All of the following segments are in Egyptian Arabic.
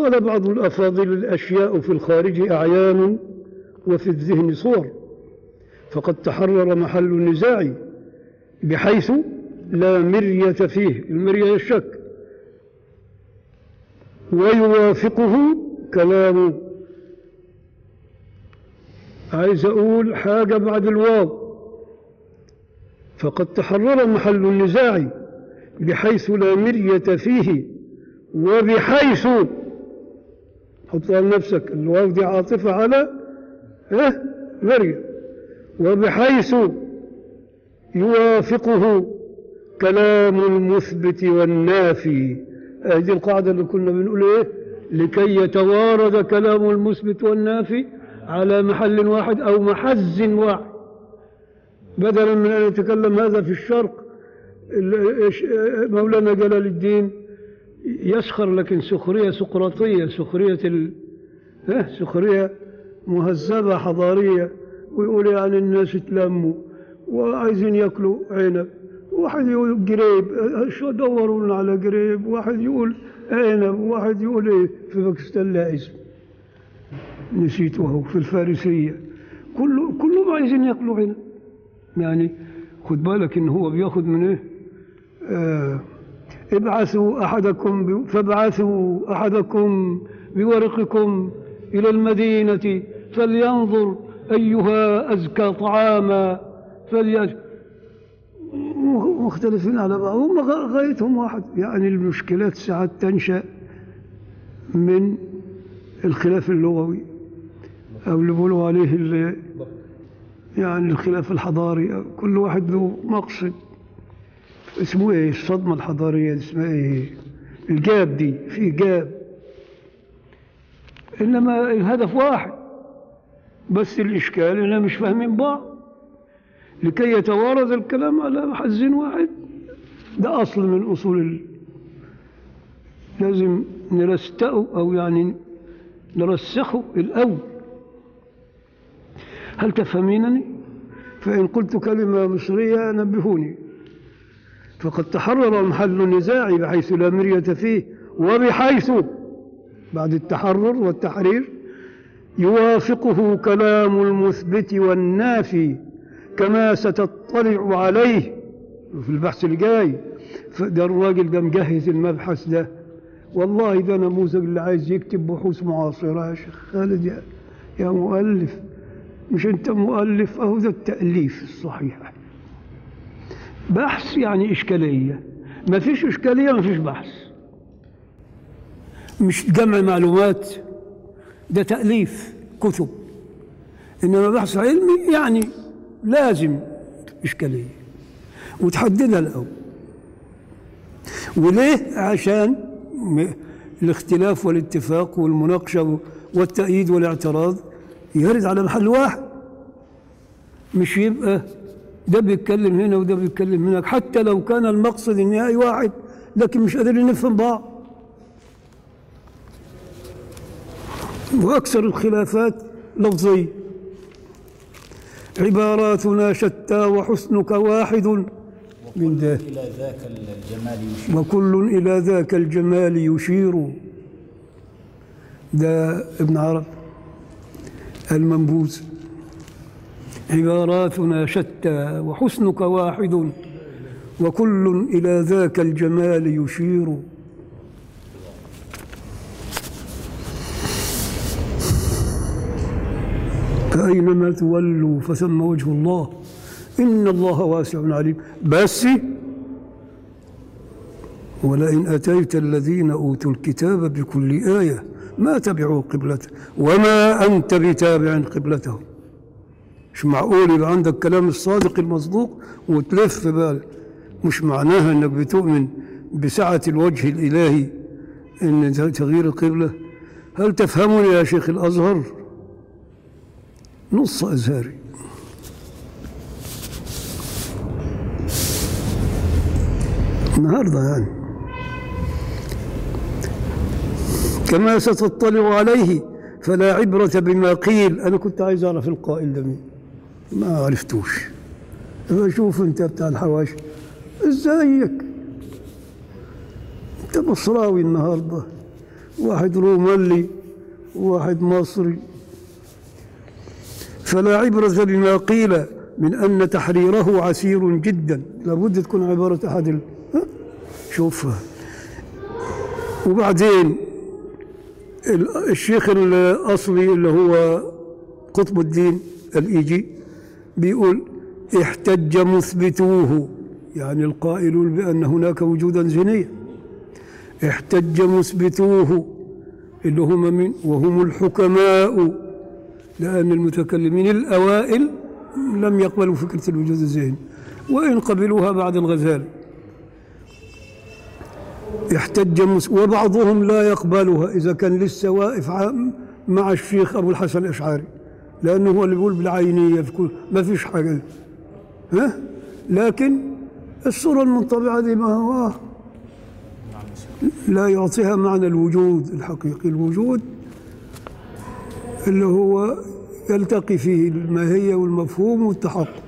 قال بعض الأفاضل الأشياء في الخارج أعيان وفي الذهن صور فقد تحرر محل النزاع بحيث لا مرية فيه المرية الشك ويوافقه كلام عايز أقول حاجة بعد الواو فقد تحرر محل النزاع بحيث لا مرية فيه وبحيث حطها لنفسك الواو دي عاطفة على إيه مرية وبحيث يوافقه كلام المثبت والنافي هذه القاعدة اللي كنا بنقول إيه لكي يتوارد كلام المثبت والنافي على محل واحد أو محز واحد بدلا من أن يتكلم هذا في الشرق ال- إيش- مولانا جلال الدين يسخر لكن سخرية سقراطية سخرية ال... ها، سخرية مهذبة حضارية ويقول يعني الناس اتلموا وعايزين ياكلوا عنب واحد يقول قريب أه، شو دوروا لنا على قريب واحد يقول عنب واحد يقول ايه في باكستان لا اسم نسيته في الفارسية كله كلهم عايزين ياكلوا عنب يعني خد بالك ان هو بياخد من ايه آه ابعثوا احدكم ب- فابعثوا احدكم بورقكم الى المدينه فلينظر ايها ازكى طعاما فليج مختلفين على بعض هم غ- غايتهم واحد يعني المشكلات ساعات تنشا من الخلاف اللغوي او اللي بيقولوا عليه اللي يعني الخلاف الحضاري كل واحد له مقصد اسمه ايه الصدمة الحضارية دي اسمها ايه الجاب دي في جاب انما الهدف واحد بس الاشكال اننا مش فاهمين بعض لكي يتوارد الكلام على محز واحد ده اصل من اصول ال... لازم نرستقه او يعني نرسخه الاول هل تفهمينني فإن قلت كلمة مصرية نبهوني فقد تحرر محل النزاع بحيث لا مرية فيه وبحيث بعد التحرر والتحرير يوافقه كلام المثبت والنافي كما ستطلع عليه في البحث الجاي فده الراجل ده مجهز المبحث ده والله ده نموذج اللي عايز يكتب بحوث معاصرة يا شيخ خالد يا, يا مؤلف مش انت مؤلف اهو ده التأليف الصحيح بحث يعني إشكالية ما فيش إشكالية ما فيش بحث مش جمع معلومات ده تأليف كتب إنما بحث علمي يعني لازم إشكالية وتحددها الأول وليه عشان م- الاختلاف والاتفاق والمناقشة والتأييد والاعتراض يرد على محل واحد مش يبقى ده بيتكلم هنا وده بيتكلم هناك حتى لو كان المقصد النهائي واحد لكن مش قادرين نفهم بعض وأكثر الخلافات لفظية عباراتنا شتى وحسنك واحد من ده إلى ذاك الجمال يشير وكل إلى ذاك الجمال يشير ده ابن عرب المنبوذ عباراتنا شتى وحسنك واحد وكل إلى ذاك الجمال يشير فأينما تولوا فثم وجه الله إن الله واسع عليم بس ولئن أتيت الذين أوتوا الكتاب بكل آية ما تبعوا قبلته وما أنت بتابع قبلتهم مش معقول يبقى عندك كلام الصادق المصدوق وتلف بالك مش معناها انك بتؤمن بسعة الوجه الإلهي ان تغيير القبلة هل تفهمني يا شيخ الأزهر نص أزهري النهارده يعني كما ستطلع عليه فلا عبرة بما قيل أنا كنت عايز أعرف القائل ده مين ما عرفتوش بشوف أنت بتاع الحواشي إزيك أنت مصراوي النهاردة واحد روملي وواحد مصري فلا عبرة بما قيل من أن تحريره عسير جدا لابد تكون عبارة أحد ال... ها؟ شوفها وبعدين ال- الشيخ الأصلي اللي هو قطب الدين الإيجي بيقول احتج مثبتوه يعني القائلون بأن هناك وجودا زينيا احتج مثبتوه اللي هم من وهم الحكماء لأن المتكلمين الأوائل لم يقبلوا فكرة الوجود الذهني وإن قبلوها بعد الغزالي احتج مس وبعضهم لا يقبلها إذا كان لسه واقف ع- مع الشيخ أبو الحسن الأشعري لأنه هو اللي بيقول بالعينية في كل ما فيش حاجة ها لكن الصورة المنطبعة دي ما هو لا يعطيها معنى الوجود الحقيقي الوجود اللي هو يلتقي فيه الماهية والمفهوم والتحقق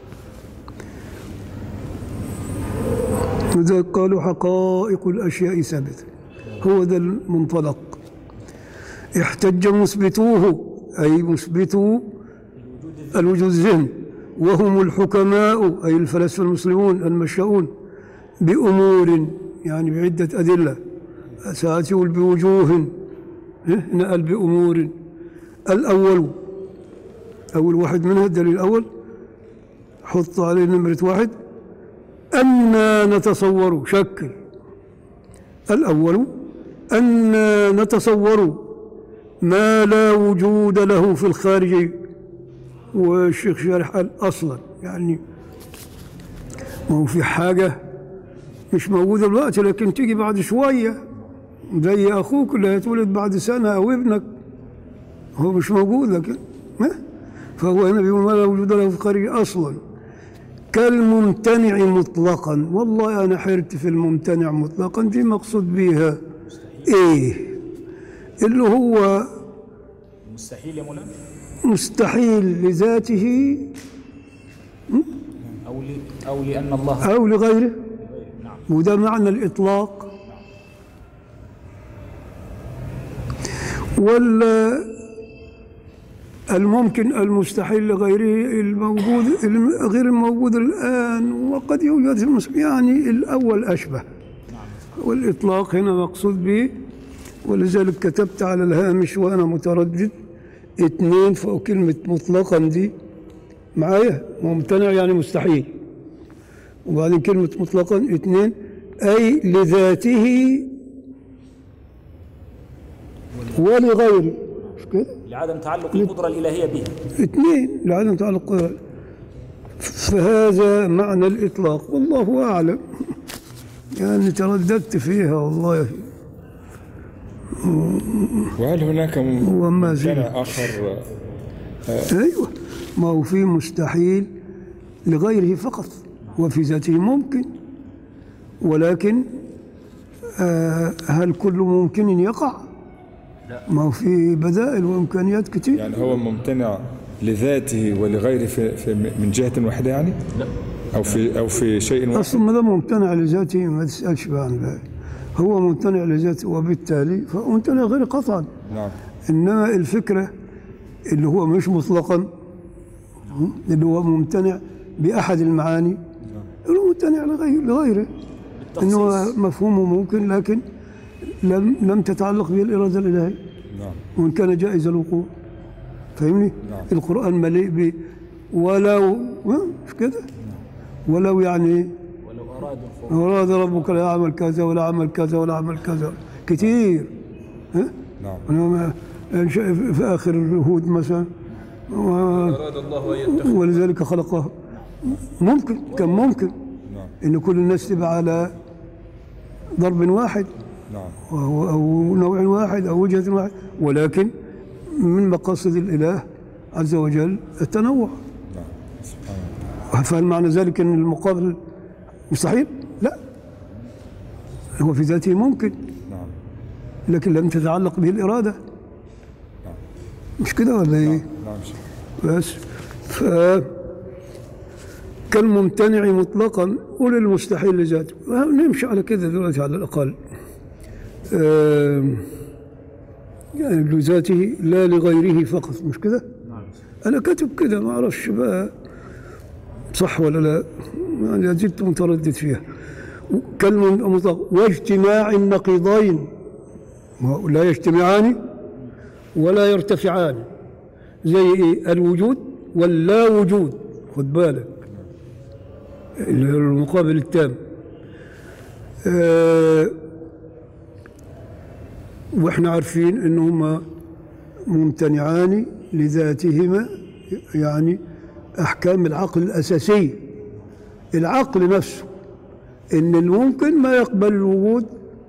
لذلك قالوا حقائق الأشياء ثابتة هو ده المنطلق احتج مثبتوه أي مثبتو الوجود الذهني وهم الحكماء أي الفلاسفة المسلمون المشاؤون بأمور يعني بعدة أدلة ساعات يقول بوجوه إيه؟ نقل بأمور الأول أول واحد منها الدليل الأول حط عليه نمرة واحد أن نتصور شكل الأول أن نتصور ما لا وجود له في الخارج والشيخ شارح قال أصلا يعني ما هو في حاجة مش موجودة دلوقتي لكن تيجي بعد شوية زي أخوك اللي هيتولد بعد سنة أو ابنك هو مش موجود لكن ها؟ فهو هنا بيقول ما لا وجود له في الخارج أصلا كالممتنع مطلقا والله أنا حرت في الممتنع مطلقا دي مقصود بيها إيه اللي هو مستحيل يا مولانا مستحيل لذاته أو ل... أو لأن الله أو لغيره نعم وده معنى الإطلاق ولا الممكن المستحيل لغيره الموجود الم- غير الموجود الآن وقد يوجد في المس- يعني الأول أشبه والإطلاق هنا مقصود به ولذلك كتبت على الهامش وأنا متردد اثنين فوق كلمة مطلقا دي معايا ممتنع يعني مستحيل وبعدين كلمة مطلقا اثنين أي لذاته ولغيره مش كده؟ لعدم تعلق القدرة الإلهية به اثنين لعدم تعلق قدرة. فهذا معنى الإطلاق والله أعلم يعني ترددت فيها والله وهل هناك وما زلت. ممتنع آخر أيوة ما هو في مستحيل لغيره فقط وفي ذاته ممكن ولكن آه هل كل ممكن يقع؟ ما هو في بدائل وإمكانيات كتير يعني هو ممتنع لذاته ولغيره في, في من جهة واحدة يعني؟ لا أو في أو في شيء واحد اصلا ما دام ممتنع لذاته ما تسالش بقى عن ذلك هو ممتنع لذاته وبالتالي فهو ممتنع غير قطعا نعم انما الفكره اللي هو مش مطلقا اللي هو ممتنع باحد المعاني اللي هو ممتنع لغير لغيره انه بالتخصيص مفهومه ممكن لكن لم لم تتعلق به الاراده الالهيه نعم وان كان جائز الوقوع فاهمني؟ نعم. القران مليء ب ولو ها؟ مش كده؟ ولو يعني ولو أرادوا الخروج أراد ربك لا يعمل كذا ولا عمل كذا ولا عمل كذا كتير ها؟ نعم أنا ما- يعني شا- في آخر الهود مثلا و- أراد الله أن يتخذ ولذلك خلقه ممكن كان ممكن نعم إن كل الناس تبقى على ضرب واحد نعم أو, أو نوع واحد أو وجهة واحد ولكن من مقاصد الإله عز وجل التنوع نعم سبحان الله فهل معنى ذلك أن المقابل مستحيل؟ لا هو في ذاته ممكن نعم لكن لم تتعلق به الإرادة مش كده ولا إيه؟ نعم شيخ. بس ف كالممتنع مطلقا قول المستحيل لذاته نمشي على كده دلوقتي على الأقل آم، يعني لذاته لا لغيره فقط مش كده أنا كاتب كده ما أعرفش بقى صح ولا لا يعني زلت متردد فيها كلمة مطلق واجتماع النقيضين ما هو لا يجتمعان ولا يرتفعان زي ايه الوجود واللا وجود خد بالك اللي هو المقابل التام آه واحنا عارفين انهما ممتنعان لذاتهما يعني احكام العقل الاساسيه العقل نفسه ان الممكن ما يقبل الوجود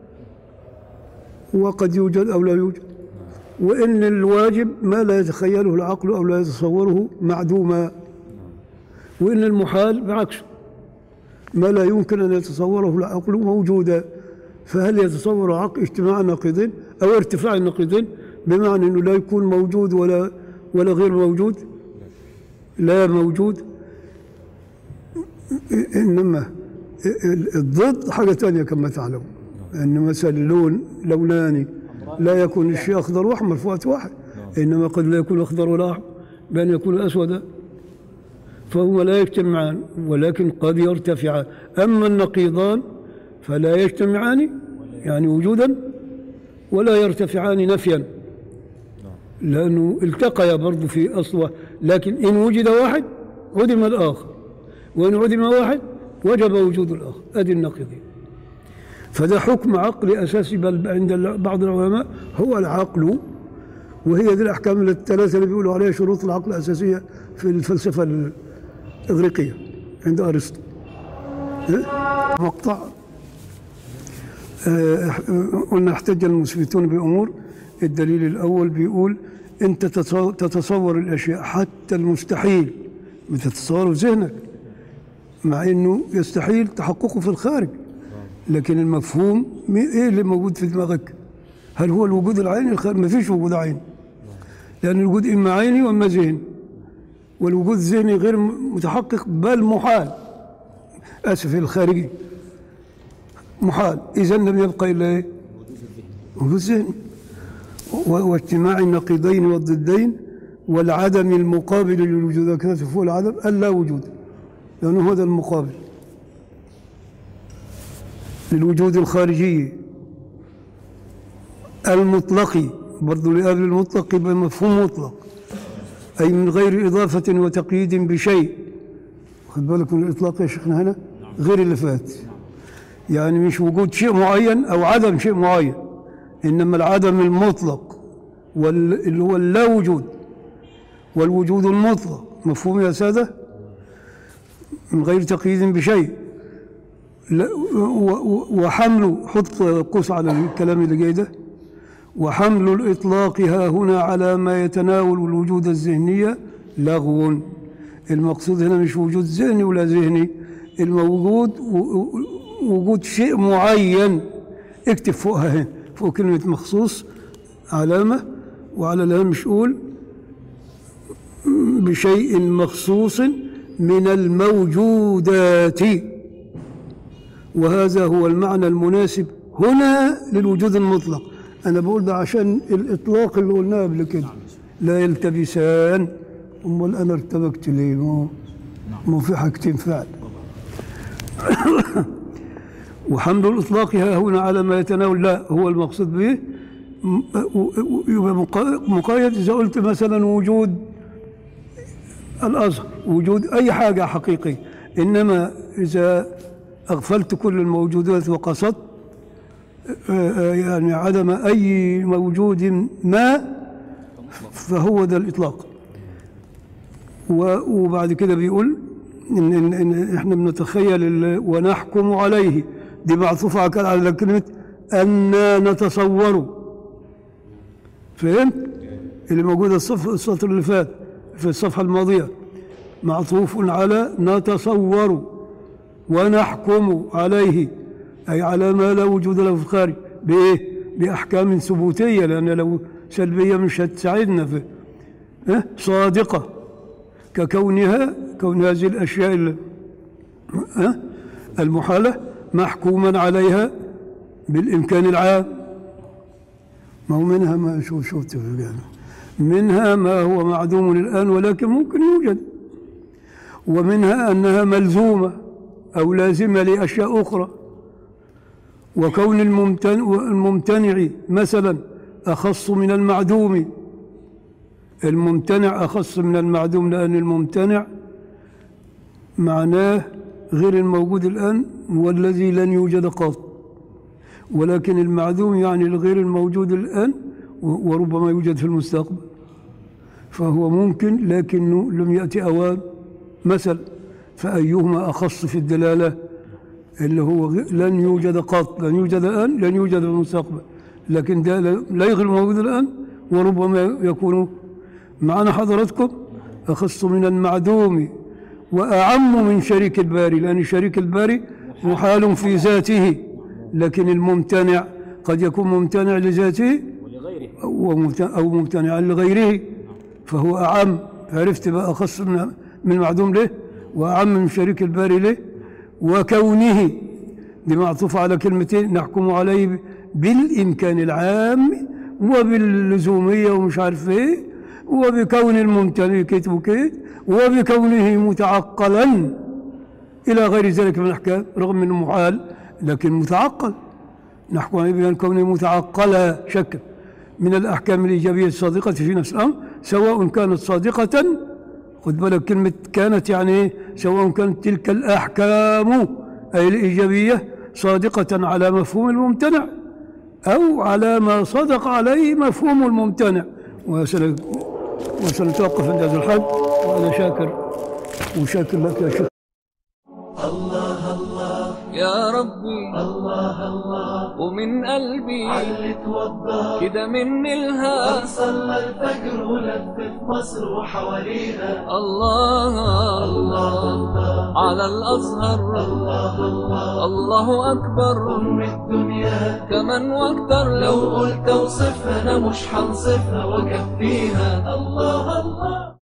وقد يوجد او لا يوجد وان الواجب ما لا يتخيله العقل او لا يتصوره معدوما وان المحال بعكسه ما لا يمكن ان يتصوره العقل موجودا فهل يتصور عقل اجتماع النقيضين او ارتفاع النقيضين بمعنى انه لا يكون موجود ولا ولا غير موجود لا موجود انما الضد حاجه ثانيه كما تعلم ان مثلا اللون لونان لا يكون الشيء اخضر واحمر في وقت واحد انما قد لا يكون اخضر ولا احمر بان يكون اسودا فهما لا يجتمعان ولكن قد يرتفعان اما النقيضان فلا يجتمعان يعني وجودا ولا يرتفعان نفيا لانه التقيا برضه في اصله لكن ان وجد واحد عدم الاخر وان عدم واحد وجب وجود الاخر ادي النقيضين فده حكم عقلي اساسي بل عند بعض العلماء هو العقل وهي دي الاحكام الثلاثه اللي بيقولوا عليها شروط العقل الاساسيه في الفلسفه الاغريقيه عند ارسطو إيه؟ مقطع آه، قلنا احتج المثبتون بامور الدليل الاول بيقول انت تتص- تتصور الاشياء حتى المستحيل بتتصوره في ذهنك مع انه يستحيل تحققه في الخارج لكن المفهوم مي- ايه اللي موجود في دماغك هل هو الوجود العيني الخارج ما فيش وجود عيني لان الوجود اما عيني واما ذهني والوجود الذهني غير م- متحقق بل محال اسف الخارجي محال اذا لم يبقى الا ايه وجود ذهني و- واجتماع النقيضين والضدين والعدم المقابل للوجود كذا فوق العدم اللا وجود لأنه هذا المقابل للوجود الخارجي المطلقي برضو لقبل المطلق يبقى مفهوم مطلق أي من غير إضافة وتقييد بشيء خد بالك من الإطلاق يا شيخنا هنا غير اللي فات يعني مش وجود شيء معين أو عدم شيء معين إنما العدم المطلق وال- اللي هو اللا وجود والوجود المطلق مفهوم يا سادة من غير تقييد بشيء لا و- و- وحمل حط قوس على الكلام اللي جاي ده وحمل الإطلاق ها هنا على ما يتناول الوجود الذهنية لغو المقصود هنا مش وجود ذهني ولا ذهني الموجود و- و- وجود شيء معين اكتب فوقها هنا فوق كلمة مخصوص علامة وعلى الهامش قول بشيء مخصوص من الموجودات وهذا هو المعنى المناسب هنا للوجود المطلق أنا بقول ده عشان الإطلاق اللي قلناه قبل كده لا يلتبسان أمال أنا ارتبكت ليه؟ ما هو- ما هو في حاجتين فعلا وحمل الإطلاق ها هنا على ما يتناول لا هو المقصود به م- و- و- يبقى مقا- مقيد إذا قلت مثلا وجود الأزهر وجود أي حاجة حقيقية إنما إذا أغفلت كل الموجودات وقصدت آه، آه، يعني عدم أي موجود ما فهو ده الإطلاق و- وبعد كده بيقول إن, إن, إن إحنا بنتخيل ال- ونحكم عليه دي معطوفة على- على كلمة أن نتصور فهمت؟ اللي موجودة الصف السطر اللي فات في الصفحة الماضية معطوف على نتصور ونحكم عليه أي على ما لا وجود له في الخارج بإيه؟ بأحكام ثبوتية لأن لو سلبية مش هتساعدنا في أه؟ صادقة ككونها كون هذه الأشياء ال- أه؟ المحالة محكوما عليها بالإمكان العام ما هو منها ما شوف شوف تفرق منها ما هو معدوم الآن ولكن ممكن يوجد ومنها أنها ملزومة أو لازمة لأشياء أخرى وكون الممتنع, الممتنع مثلا أخص من المعدوم الممتنع أخص من المعدوم لأن الممتنع معناه غير الموجود الآن والذي لن يوجد قط ولكن المعدوم يعني الغير الموجود الآن و- وربما يوجد في المستقبل فهو ممكن لكنه لم يأتي أوان مثل فأيهما أخص في الدلالة اللي هو غ- لن يوجد قط لن يوجد الآن لن يوجد في المستقبل لكن ده لا لا يغير الموجود الآن وربما يكون معنا حضراتكم أخص من المعدوم وأعم من شريك الباري لأن شريك الباري محال في ذاته لكن الممتنع قد يكون ممتنع لذاته ولغيره وممت- أو ممتنعا لغيره فهو أعم عرفت بقى أخص من من المعدوم له وأعم من شريك الباري له وكونه دي معطوف على كلمتين نحكم عليه بالإمكان العام وباللزومية ومش عارف إيه وبكون الممتنع كيت وكيت وبكونه متعقلا إلى غير ذلك من الأحكام رغم أنه محال لكن متعقل نحكم عليه بأن كونه متعقلا شك من الأحكام الإيجابية الصادقة في نفس الأمر سواء كانت صادقة خد بالك كلمة كانت يعني إيه؟ سواء كانت تلك الأحكام أي الإيجابية صادقة على مفهوم الممتنع أو على ما صدق عليه مفهوم الممتنع وسن- وسنتوقف عند هذا الحد وأنا شاكر وشاكر لك يا شيخ يا ربي الله الله ومن قلبي علي توضى كده مني الها صلى الفجر ولفت مصر وحواليها الله الله على الأزهر الله الله الله أكبر أم الدنيا كمان واكتر لو لو قلت اوصفها انا مش هنصفها واكفيها الله الله